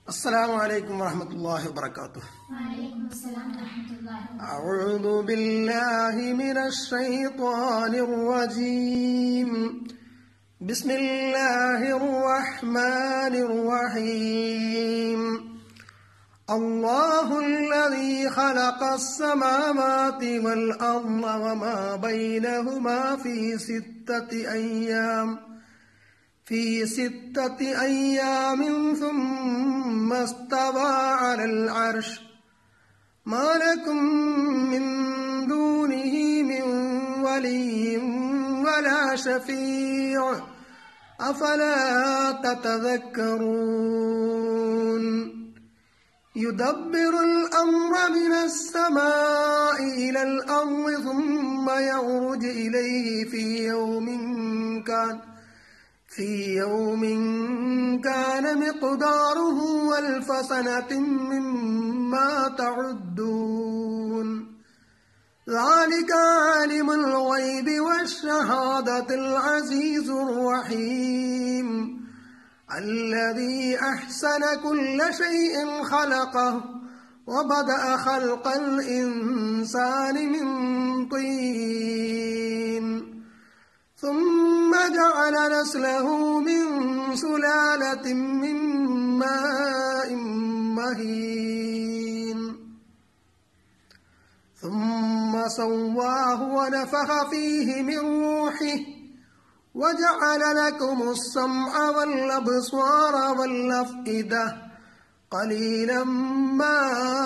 السلام عليكم ورحمة الله وبركاته وعليكم السلام ورحمة الله وبركاته أعوذ بالله من الشيطان الرجيم بسم الله الرحمن الرحيم الله الذي خلق السماوات والأرض وما بينهما في ستة أيام في ستة أيام ثم استوى على العرش ما لكم من دونه من ولي ولا شفيع أفلا تتذكرون يدبر الأمر من السماء إلى الأرض ثم يعرج إليه في يوم كان في يوم كان مقداره ألف سنة مما تعدون ذلك عالم الغيب والشهادة العزيز الرحيم الذي أحسن كل شيء خلقه وبدأ خلق الإنسان من طين ثم جعل نسله من سلالة من ماء مهين ثم سواه ونفخ فيه من روحه وجعل لكم السمع والأبصار والأفئدة قليلا ما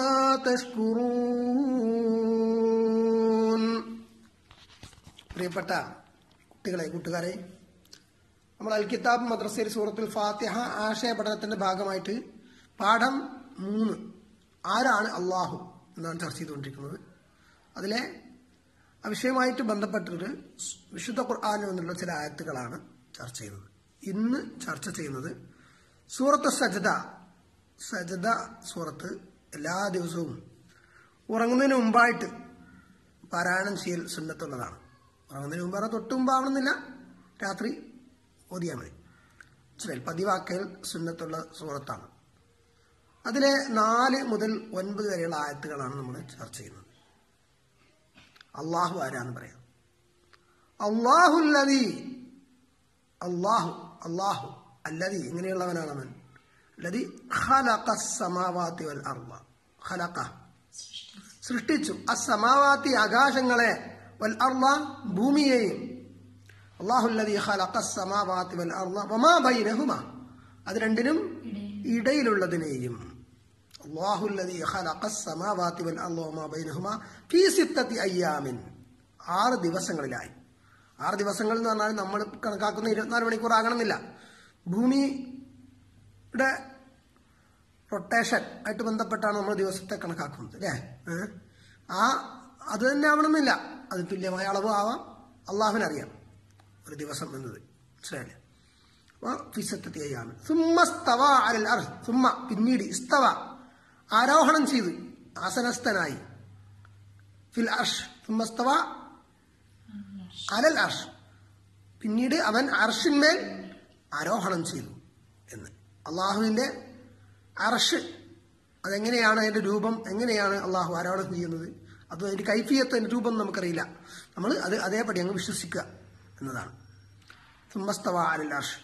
تشكرون പ്രിയപ്പെട്ട കുട്ടികളെ കൂട്ടുകാരെ നമ്മൾ അൽ കിതാബ് മദ്രസയിൽ സൂറത്തുൽ ഫാത്തിഹ ആശയ പഠനത്തിന്റെ ഭാഗമായിട്ട് പാഠം മൂന്ന് ആരാണ് അള്ളാഹു എന്നാണ് ചർച്ച ചെയ്തുകൊണ്ടിരിക്കുന്നത് അതിലെ ആ വിഷയമായിട്ട് ബന്ധപ്പെട്ടിട്ട് വിശുദ്ധ ഖുർആാനിൽ നിന്നുള്ള ചില ആയത്തുകളാണ് ചർച്ച ചെയ്യുന്നത് ഇന്ന് ചർച്ച ചെയ്യുന്നത് സൂറത്ത് സജദ സജദ സൂറത്ത് എല്ലാ ദിവസവും ഉറങ്ങുന്നതിന് മുമ്പായിട്ട് പാരായണം ചെയ്യൽ സുന്നത്തുള്ളതാണ് ഉറങ്ങുന്നതിന് മുമ്പ് പറഞ്ഞാൽ തൊട്ട് മുമ്പാവണമെന്നില്ല രാത്രി ഓതിയാൽ മതി മനസ്സിലായി പതിവാക്കൽ സുന്നത്തുള്ള സൂറത്താണ് അതിലെ നാല് മുതൽ ഒൻപത് വരെയുള്ള ആയത്തുകളാണ് നമ്മൾ ചർച്ച ചെയ്യുന്നത് അള്ളാഹു ആരാന്ന് പറയാം അള്ളാഹുല്ലതി അള്ളാഹു അള്ളാഹു അല്ലതി ഇങ്ങനെയുള്ളവനാണ് അവൻ അല്ലതി ഖലഖ സമാവാത്തി വൽ അർള ഖലഖ സൃഷ്ടിച്ചു അസമാവാത്തി ആകാശങ്ങളെ വൽ അർള ഭൂമിയെയും അള്ളാഹുല്ലതി ഖലഖ സമാവാത്തി വൽ അർള വമാ ബൈനഹുമ അത് രണ്ടിനും ഇടയിലുള്ളതിനെയും അള്ളാഹുല്ലതി ഖലഖ സമാവാത്തി വൽ അർള വമാ ബൈനഹുമ ഫീ സിത്തത്തി അയ്യാമിൻ ആറ് ദിവസങ്ങളിലായി ആറ് ദിവസങ്ങൾ എന്ന് പറഞ്ഞാൽ നമ്മൾ കണക്കാക്കുന്ന ഇരുപത്തിനാല് മണിക്കൂർ ആകണമെന്നില്ല ഭൂമിയുടെ റൊട്ടേഷൻ ആയിട്ട് ബന്ധപ്പെട്ടാണ് നമ്മൾ ദിവസത്തെ കണക്കാക്കുന്നത് അല്ലേ ഏഹ്? ആ അത് തന്നെ ആവണമെന്നില്ല അത് തുല്യമായ അളവ് ആവാം അള്ളാഹുവിനറിയാം ഒരു ദിവസം എന്നത് മനസ്സിലായില്ലേ അപ്പൊ ഫിസത്തത്തി അയ്യാമൻ സുമ്മ സ്തവ അലൽ അർഹ് സുമ്മ പിന്നീട് ഇസ്തവ ആരോഹണം ചെയ്തു ആസനസ്ഥനായി ഫിൽ അർഷ് സുമ്മ സ്തവ അലൽ അർഷ് പിന്നീട് അവൻ അർഷിന്മേൽ ആരോഹണം ചെയ്തു എന്ന് അള്ളാഹുവിന്റെ അർഷ് അതെങ്ങനെയാണ് അതിന്റെ രൂപം എങ്ങനെയാണ് അള്ളാഹു ആരോഹണം ചെയ്യുന്നത് അത് അതിന്റെ കൈഫിയത്ത് അതിന്റെ രൂപം നമുക്കറിയില്ല നമ്മൾ അത് അതേപടി അങ്ങ് വിശ്വസിക്കുക എന്നതാണ് സുമ്മസ്തവ അലൽ അർഷ്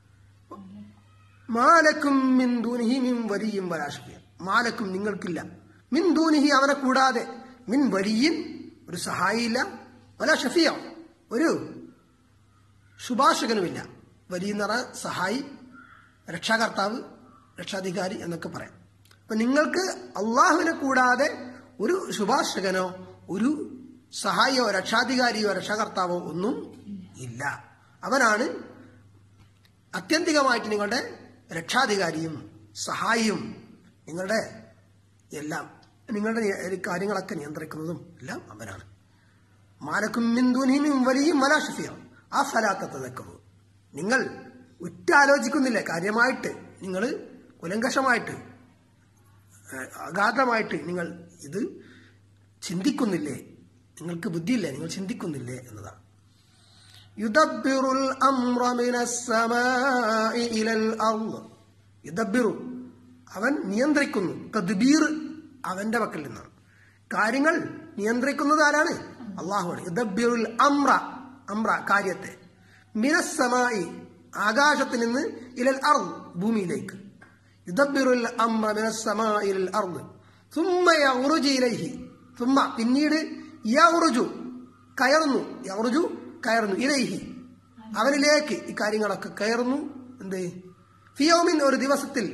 മാലക്കും മിൻ ദൂനിഹി മിൻ വരിയും വരാഷ്പിയ മാലക്കും നിങ്ങൾക്കില്ല മിൻ ദൂനിഹി അവനെ കൂടാതെ മിൻ വരിയിൻ ഒരു സഹായിയില്ല വല ഷഫിയ ഒരു ശുഭാഷകനുമില്ല വലിയ എന്ന് പറഞ്ഞാൽ സഹായി രക്ഷാകർത്താവ് രക്ഷാധികാരി എന്നൊക്കെ പറയാം അപ്പൊ നിങ്ങൾക്ക് അള്ളാഹുവിനെ കൂടാതെ ഒരു ശുഭാഷകനോ ഒരു സഹായിയോ രക്ഷാധികാരിയോ രക്ഷാകർത്താവോ ഒന്നും ഇല്ല അവനാണ് അത്യന്തികമായിട്ട് നിങ്ങളുടെ രക്ഷാധികാരിയും സഹായിയും നിങ്ങളുടെ എല്ലാം നിങ്ങളുടെ നിയ- കാര്യങ്ങളൊക്കെ നിയന്ത്രിക്കുന്നതും എല്ലാം അവനാണ് മാലക്കും മിന്ദുനിയും വലിയും വലാഷഫിയ ആ ഫലാത്തതക്കവു നിങ്ങൾ ഉറ്റാലോചിക്കുന്നില്ല കാര്യമായിട്ട് നിങ്ങൾ കുലങ്കഷമായിട്ട് ഏഹ്, അഗാധമായിട്ട് നിങ്ങൾ ഇത് ചിന്തിക്കുന്നില്ലേ നിങ്ങൾക്ക് ബുദ്ധിയില്ലേ നിങ്ങൾ ചിന്തിക്കുന്നില്ലേ എന്നതാണ് يدبر الأمر من السماء إلى الأرض يدبر അവൻ നിയന്ത്രിക്കുന്നു തദ്ബീർ അവന്റെ പക്കൽ നിന്നാണ് കാര്യങ്ങൾ നിയന്ത്രിക്കുന്നത് ആരാണ് അള്ളാഹുവാണ് യുദ്ധബിറുൽ അമ്ര അമ്ര കാര്യത്തെ മിനസ്സമായി ആകാശത്തിൽ നിന്ന് ഇലൽ അർ ഭൂമിയിലേക്ക് യുദ്ധബിറുൽ അമ്ര മിനസ്സമായി ഇലൽ അർദ് സുമ്മ യൗറുജു ഇലൈഹി സുമ്മ പിന്നീട് യൗറുജു കയറുന്നു യൗറുജു കയറുന്നു ഇലൈഹി അവനിലേക്ക് ഈ കാര്യങ്ങളൊക്കെ കയറുന്നു എന്ത് ഫിയോമിൻ ഒരു ദിവസത്തിൽ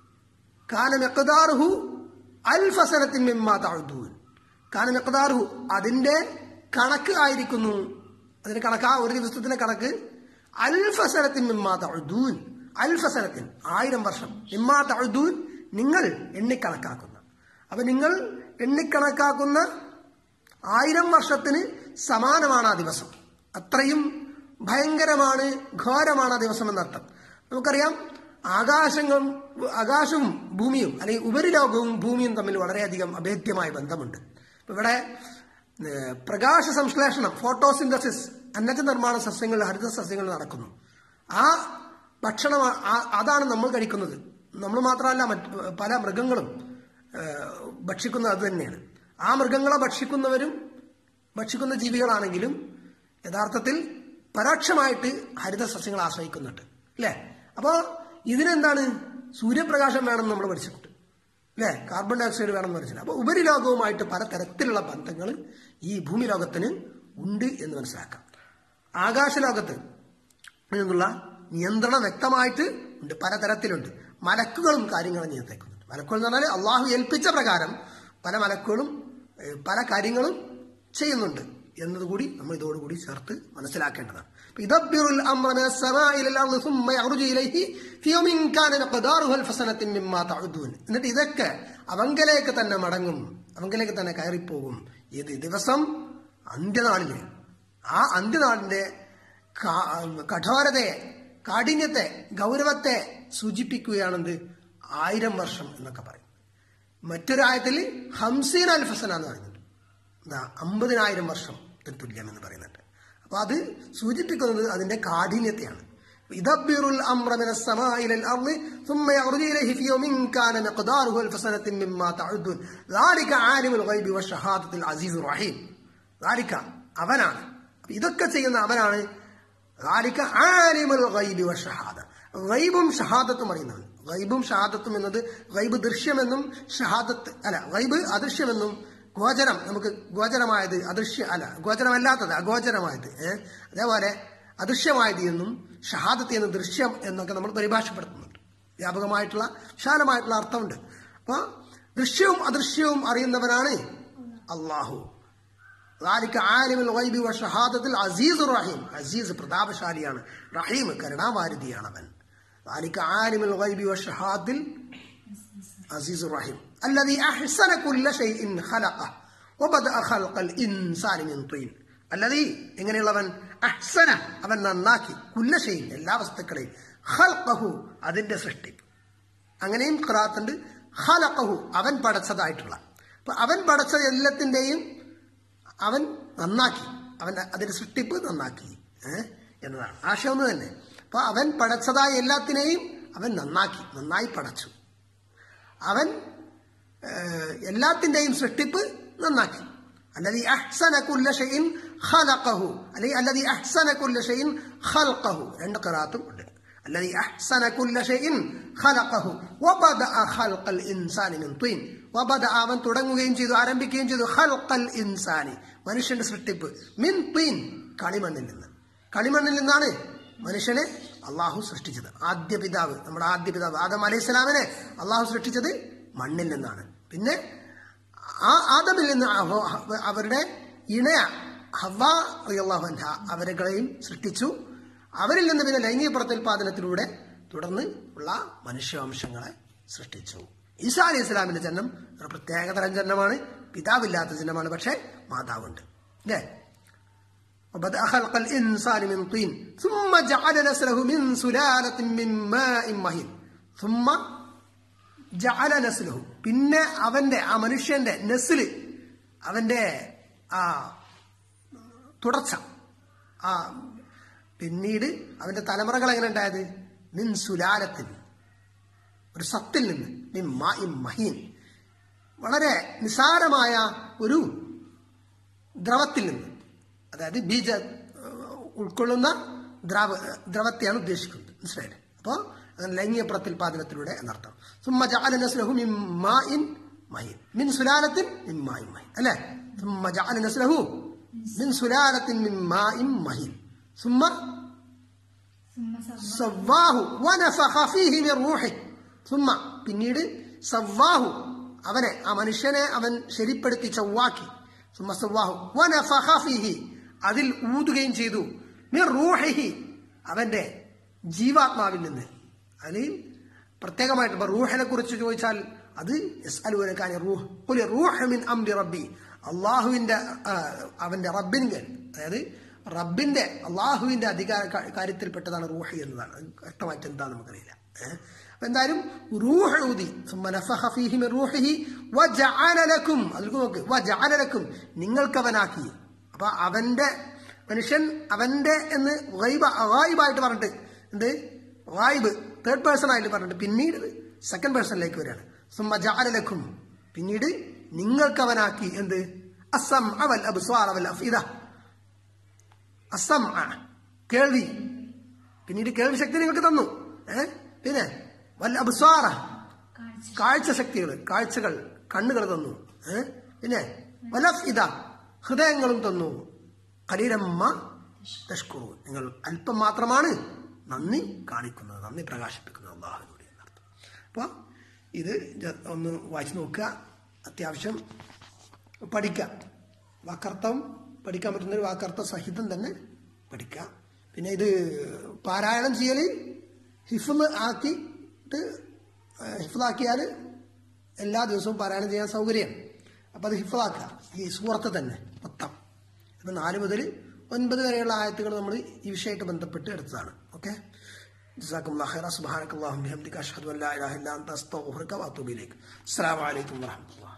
കാന മെക്കദാറുഹു അൽഫസനത്തിൻ മിമ്മാ തഴുതൂൻ കാന മെക്കദാറുഹു അതിന്റെ കണക്ക് ആയിരിക്കുന്നു അതിന്റെ കണക്ക് ആ ഒരു ദിവസത്തിന്റെ കണക്ക് അൽഫസനത്തിൻ മിമ്മാ തഴുതൂൻ അൽഫസനത്തിൻ ആയിരം വർഷം മിമ്മാ തഴുതൂൻ നിങ്ങൾ എണ്ണിക്കണക്കാക്കുന്ന അപ്പൊ നിങ്ങൾ എണ്ണിക്കണക്കാക്കുന്ന ആയിരം വർഷത്തിന് സമാനമാണ് ആ ദിവസം അത്രയും ഭയങ്കരമാണ് ഘോരമാണ് ആ ദിവസം എന്നർത്ഥം നമുക്കറിയാം ആകാശങ്ങളും ആകാശവും ഭൂമിയും അല്ലെങ്കിൽ ഉപരിലോകവും ഭൂമിയും തമ്മിൽ വളരെയധികം അഭേദ്യമായ ബന്ധമുണ്ട് ഇപ്പൊ ഇവിടെ ഏഹ്, പ്രകാശ സംശ്ലേഷണം ഫോട്ടോസിന്തസിസ് അന്നജ നിർമ്മാണ സസ്യങ്ങൾ ഹരിത സസ്യങ്ങൾ നടക്കുന്നു ആ ഭക്ഷണം ആ- അതാണ് നമ്മൾ കഴിക്കുന്നത് നമ്മൾ മാത്രമല്ല മറ്റ് പല മൃഗങ്ങളും ഏഹ്, ഭക്ഷിക്കുന്നത് അത് തന്നെയാണ് ആ മൃഗങ്ങളെ ഭക്ഷിക്കുന്നവരും ഭക്ഷിക്കുന്ന ജീവികളാണെങ്കിലും യഥാർത്ഥത്തിൽ പരോക്ഷമായിട്ട് ഹരിത സസ്യങ്ങൾ ആശ്രയിക്കുന്നുണ്ട് അല്ലേ അപ്പോ ഇതിനെന്താണ് സൂര്യപ്രകാശം വേണമെന്ന് നമ്മൾ പഠിച്ചിട്ടുണ്ട് അല്ലേ കാർബൺ ഡൈ ഓക്സൈഡ് വേണമെന്ന് പഠിച്ചിട്ടുണ്ട് അപ്പോൾ ഉപരിലോകവുമായിട്ട് പലതരത്തിലുള്ള ബന്ധങ്ങൾ ഈ ഭൂമി ലോകത്തിന് ഉണ്ട് എന്ന് മനസ്സിലാക്കാം ആകാശലോകത്ത് നിന്നുള്ള നിയന്ത്രണം വ്യക്തമായിട്ട് ഉണ്ട് പലതരത്തിലുണ്ട് മലക്കുകളും കാര്യങ്ങളും നിയന്ത്രിക്കുന്നുണ്ട് മലക്കുകൾ എന്ന് പറഞ്ഞാൽ അള്ളാഹു ഏൽപ്പിച്ച പ്രകാരം പല മലക്കുകളും ഏഹ്, പല കാര്യങ്ങളും ചെയ്യുന്നുണ്ട് എന്നതുകൂടി നമ്മൾ ഇതോടുകൂടി ചേർത്ത് മനസ്സിലാക്കേണ്ടതാണ് يدبر الأمر من السماء إلى الأرض ثم يعرج إليه في يوم كان مقداره ألف سنة مما تعدون എന്നിട്ട് ഇതൊക്കെ അവങ്കലേക്ക് തന്നെ മടങ്ങും അവങ്കലേക്ക് തന്നെ കയറിപ്പോകും ഏത് ദിവസം അന്ത്യനാളില് ആ അന്ത്യനാളിന്റെ കാ- കഠോരതയെ കാഠിന്യത്തെ ഗൗരവത്തെ സൂചിപ്പിക്കുകയാണെന്ത് ആയിരം വർഷം എന്നൊക്കെ പറയും മറ്റൊരായത്തിൽ ഹംസീൻ അൽഫസന എന്ന് പറയുന്നുണ്ട് എന്താ അമ്പതിനായിരം വർഷത്തിന് തുല്യം എന്ന് പറയുന്നുണ്ട് അപ്പൊ അത് സൂചിപ്പിക്കുന്നത് അതിന്റെ കാഠിന്യത്തെയാണ് يدبر الأمر من السماء إلى الأرض ثم يعرج إليه في يوم كان مقداره ألف سنة مما تعدون ذلك عالم الغيب والشهادة العزيز الرحيم ذلك അവനാണ് അപ്പൊ ഇതൊക്കെ ചെയ്യുന്ന അവനാണ് ذلك عالم الغيب والشهادة ഗൈബും ഷഹാദത്തും അറിയുന്നവൻ ഗൈബും ഷഹാദത്തും എന്നത് ഗൈബ് ദൃശ്യമെന്നും ഷഹാദത്ത് അല്ല ഗൈബ് അദൃശ്യമെന്നും ഗോചരം നമുക്ക് ഗോചരമായത് അദൃശ്യ അല്ല ഗോചരമല്ലാത്തത് അഗോചരമായത് ഏഹ് അതേപോലെ അദൃശ്യമായത് എന്നും ഷഹാദത്ത് എന്ന ദൃശ്യം എന്നൊക്കെ നമ്മൾ പരിഭാഷപ്പെടുത്തുന്നുണ്ട് വ്യാപകമായിട്ടുള്ള വിശാലമായിട്ടുള്ള അർത്ഥമുണ്ട് അപ്പൊ ദൃശ്യവും അദൃശ്യവും അറിയുന്നവനാണ് അള്ളാഹു ذلك عالم الغيب والشهادة العزيز الرحيم عزيز പ്രതാപശാലിയാണ് റഹീം കരുണാവാരിധിയാണ് അവൻ ذلك عالم الغيب والشهادة العزيز الرحيم الذي أحسن كل شيء خلقه وبدأ خلق الإنسان من طين الذي എങ്ങനെയുള്ളവൻ അഹ്സന അവൻ നന്നാക്കി കുല്ല ഷെയ്ൻ എല്ലാ വസ്തുക്കളെയും ഖൽഖഹു അതിന്റെ സൃഷ്ടി അങ്ങനെയും ഖിറാത്തുണ്ട് ഖലഖഹു അവൻ പടച്ചതായിട്ടുള്ള അപ്പൊ അവൻ പടച്ച എല്ലാത്തിന്റെയും അവൻ നന്നാക്കി അവൻ അതിന്റെ സൃഷ്ടിപ്പ് നന്നാക്കി ഏഹ് എന്നതാണ് ആശയം ഒന്ന് തന്നെ അപ്പൊ അവൻ പടച്ചതായ എല്ലാത്തിനെയും അവൻ നന്നാക്കി നന്നായി പടച്ചു അവൻ ഏഹ്, എല്ലാത്തിന്റെയും സൃഷ്ടിപ്പ് നന്നാക്കി അല്ലതി അഹ്സന കുല്ല ഷൈഇൻ ഖലഖഹു അല്ലെങ്കിൽ അല്ലതി അഹ്സന കുല്ല ഷൈഇൻ ഖൽഖഹു രണ്ട് ഖിറാത്തും ഉണ്ട് الذي أحسن كل شيء خلقه وبدأ خلق الإنسان من طين وبدأ അവൻ തുടങ്ങുകയും ചെയ്തു ആരംഭിക്കുകയും ചെയ്തു ഖൽഖൽ ഇൻസാനി മനുഷ്യന്റെ സൃഷ്ടിപ്പ് മിൻ തീൻ കളിമണ്ണിൽ നിന്ന് കളിമണ്ണിൽ നിന്നാണ് മനുഷ്യനെ അള്ളാഹു സൃഷ്ടിച്ചത് ആദ്യ പിതാവ് നമ്മുടെ ആദ്യ പിതാവ് ആദം അലൈഹി സ്വലാമിനെ അള്ളാഹു സൃഷ്ടിച്ചത് മണ്ണിൽ നിന്നാണ് പിന്നെ ആ ആദമിൽ നിന്ന് അവ- അവരുടെ ഇണയ ഹവ റളിയല്ലാഹു അൻഹ അവരുകളെയും സൃഷ്ടിച്ചു അവരിൽ നിന്ന് പിന്നെ ലൈംഗിക പ്രത്യുൽപാദനത്തിലൂടെ തുടർന്ന് ഉള്ള മനുഷ്യവംശങ്ങളെ സൃഷ്ടിച്ചു ഈസാ അലൈഹി ഇസ്ലാമിന്റെ ജന്മം ഒരു പ്രത്യേകതരം ജന്മമാണ് പിതാവില്ലാത്ത ജന്മമാണ് പക്ഷേ മാതാവുണ്ട് അല്ലേ وبدأ خلق الإنسان من طين ثم جعل نسله من سلالة من ماء مهين ثم ജഅല നസ്ലുഹു പിന്നെ അവന്റെ ആ മനുഷ്യന്റെ നസ്ല് അവന്റെ ആ തുടർച്ച ആ പിന്നീട് അവന്റെ തലമുറകൾ എങ്ങനെ ഉണ്ടായത് മിൻ സുലാലത്തിൽ ഒരു സത്തിൽ നിന്ന് മിൻ മാഇൻ മഹീൻ വളരെ നിസാരമായ ഒരു ദ്രവത്തിൽ നിന്ന് അതായത് ബീജ ഏഹ്, ഉൾക്കൊള്ളുന്ന ദ്രവ ദ്രവത്തെയാണ് ഉദ്ദേശിക്കുന്നത് മനസ്സിലായില്ലേ അപ്പോൾ അങ്ങനെ ലൈംഗിക പ്രത്യുൽപാദനത്തിലൂടെ എന്നർത്ഥം സുമ്മ ജഅല നസ്ലഹു മിൻ മാഇൻ മഹീൻ മിൻ സുലാലത്തിൻ മിൻ മാഇൻ മഹീൻ അല്ലേ സുമ്മ ജഅല നസ്ലഹു മിൻ സുലാലത്തിൻ മിൻ മാഇൻ മഹീൻ സുമ്മ ثم سواه സവ്വാഹു വനഫഖ ഫീഹി മിൻ റൂഹി സുമ്മ പിന്നീട് സവ്വാഹു അവനെ ആ മനുഷ്യനെ അവൻ ശരിപ്പെടുത്തി ചൊവ്വാക്കി സുമ്മ സവ്വാഹു വനഫഖ ഫീഹി അതിൽ ഊതുകയും ചെയ്തു മിൻ റൂഹിഹി അവന്റെ ജീവാത്മാവിൽ നിന്ന് അതിൽ പ്രത്യേകമായിട്ട് ഇപ്പൊ റൂഹിനെ കുറിച്ച് ചോദിച്ചാൽ അത് യസ്അലുനക അനി റൂഹ് ഖുൽ റൂഹ് മിൻ അംരി റബ്ബി അള്ളാഹുവിന്റെ ആ, അവന്റെ റബ്ബിന്റെ അതായത് റബ്ബിന്റെ അള്ളാഹുവിന്റെ അധികാര കാ- കാര്യത്തിൽപ്പെട്ടതാണ് റൂഹ് എന്നതാണ് അത് വ്യക്തമായിട്ട് എന്താ നമുക്കറിയില്ല ഏഹ്? അപ്പൊ എന്തായാലും റൂഹ് ഊതി ثم نفخ فيه من روحه وجعل لكم അതിൽ നോക്ക് وجعل لكم നിങ്ങൾക്ക് അവനാക്കി അപ്പൊ അവന്റെ മനുഷ്യൻ അവന്റെ എന്ന് ഗൈബ ഗായിബായിട്ട് പറഞ്ഞിട്ട് എന്ത് ഗായിബ് തേർഡ് പേഴ്സൺ ആയിട്ട് പറഞ്ഞിട്ട് പിന്നീട് സെക്കൻഡ് പേഴ്സണിലേക്ക് വരികയാണ് സുമ്മ ജാലലക്കും പിന്നീട് നിങ്ങൾക്ക് അവനാക്കി എന്ത് അസം അവൽ അബ്സ്വാർ അവൽ അഫീദ അസം കേൾവി പിന്നീട് കേൾവി ശക്തി നിങ്ങൾക്ക് തന്നു ഏ പിന്നെ വൽ അബ്സ്വാറ കാഴ്ച കാഴ്ച ശക്തികൾ കാഴ്ചകൾ കണ്ണുകൾ തന്നു ഏ പിന്നെ വലഫ് ഇത ഹൃദയങ്ങളും തന്നു കലീരമ്മ തഷ്കുറു നിങ്ങൾ അല്പം മാത്രമാണ് നന്ദി കാണിക്കുന്നത് നന്ദി പ്രകാശിപ്പിക്കുന്നത് അള്ളാഹുവിനോട് എന്നർത്ഥം അപ്പോൾ ഇത് ജ- ഒന്ന് വായിച്ചു നോക്കുക അത്യാവശ്യം പഠിക്കാം വാക്കർത്ഥം പഠിക്കാൻ പറ്റുന്ന ഒരു വാക്കർത്ഥ സഹിതം തന്നെ പഠിക്കാം പിന്നെ ഇത് പാരായണം ചെയ്യൽ ഹിഫ്ള് ആക്കിയിട്ട് ഹിഫ്ളാക്കിയാൽ എല്ലാ ദിവസവും പാരായണം ചെയ്യാൻ സൗകര്യം അപ്പം അത് ഹിഫ്ളാക്കുക ഈ സൂറത്ത് തന്നെ മൊത്തം ഇപ്പം നാല് മുതൽ ഒൻപത് വരെയുള്ള ആയത്തുകൾ നമ്മൾ ഈ വിഷയമായിട്ട് ബന്ധപ്പെട്ട് എടുത്തതാണ് ഓക്കെ جزاكم الله خيرا سبحانك اللهم وبحمدك اشهد ان لا اله الا انت استغفرك واتوب اليك السلام عليكم ورحمه الله